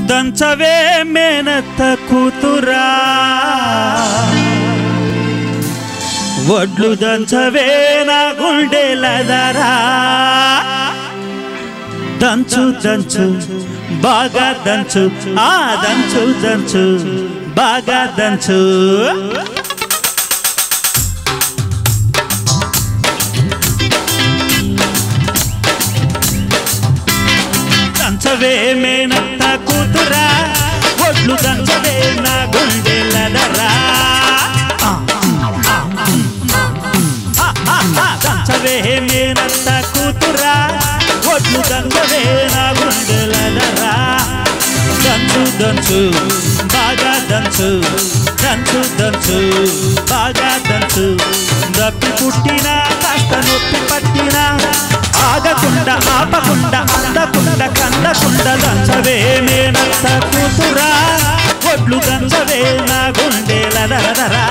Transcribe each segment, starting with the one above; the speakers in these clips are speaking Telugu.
దంచవే మేనత్త కూతురా వడ్లు దంచవే నా గుండెలదరా దంచు దంచు బాగా దంచు ఆ దంచు దంచు బాగా దంచు దంచవే మేనత్త కూతురా ఒడ్లు దంచవే నా గుండెలదరా దంచవే మేనత్త కూతురా ఒడ్లు దంచవే నా గుండెలదరా దంచు దంచు బాగా దంచు దంచు దంచు బాగా దంచు దప్పి పుట్టినా కాస్త నొప్పి పట్టినా ఆగకుండా ఆపకుండా అందకుండా కందకుండా దంచవే మేనంత కూతురా ఒడ్లు దంచవే నా గుండెల దరదరా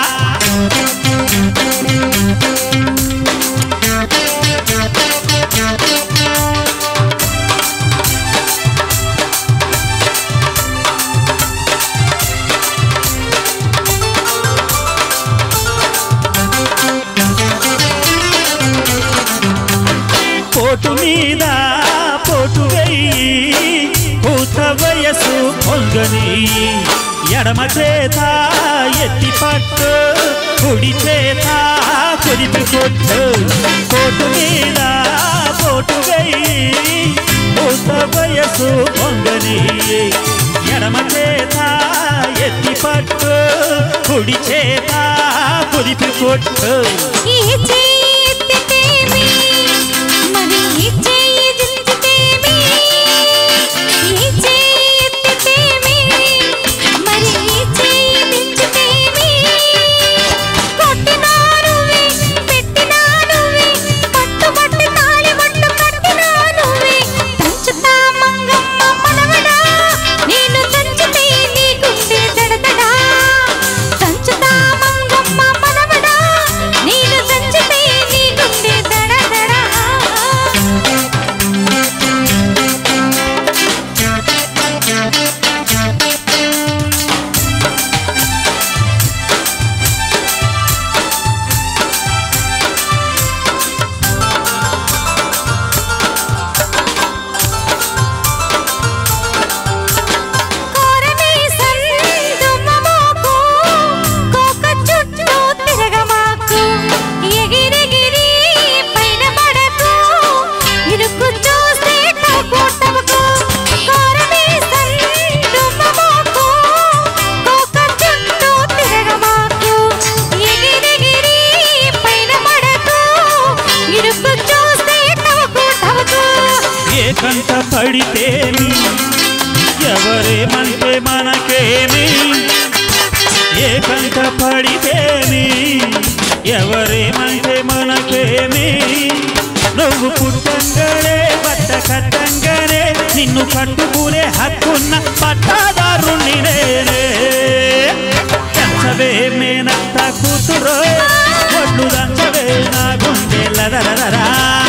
పోటు మీద పోటు వెయ్యి పూత వయసు పొంగని ఎడమ చేత ఎత్తి పట్టు కుడి చేత కుదిపి కొట్టు పోటు మీద పోటు వెయ్యి పూత వయసు పొంగని ఎడమ చేత ఎత్తి పట్టు కుడి చేత కుదిపి కొట్టు ఈ చెయ్యి ఎత్తితేమి, మరి ఈ చెయ్యి దించితేమి. ఈ చెయ్యి ఎత్తితేమి, మరి ఈ చెయ్యి దించితేమి. కొట్టినా నువ్వే, పెట్టినా నువ్వే, పట్టుబట్టి తాళిబొట్టు కట్టినా నువ్వే. దంచుతా మంగమ్మ మనవడా, నేను దంచితే నీ గుండె దడదడా. దంచుతా మంగమ్మ మనవడా, నేను దంచితే నీ గుండె దడదడా. కోరమీసం దుమ్మమోకు, కోక చుట్టూ తిరగమాకు. ఎగిరెగిరి పైన పడకు, ఇరుకు చూస్తే టకు టకు. కోరమీసం దుమ్మమోకు, కోక చుట్టూ తిరగమాకు. ఎగిరెగిరి పైన పడకు, ఇరుకు చూస్తే టకు టకు. ఏ కంట పడితేమి ఎవరేమంటే మనకేమి ఏ కంట పడితేమి ఎవరేమంటే మనకేమి నువ్వు పుట్టంగానే బట్ట కట్టంగానే నిన్ను కట్టుకునే హక్కున్న పట్టాదారుణ్ణి నేనే దంచవే మేనత్త కూతురో ఒడ్లు దంచవే నా గుండెల దరదరా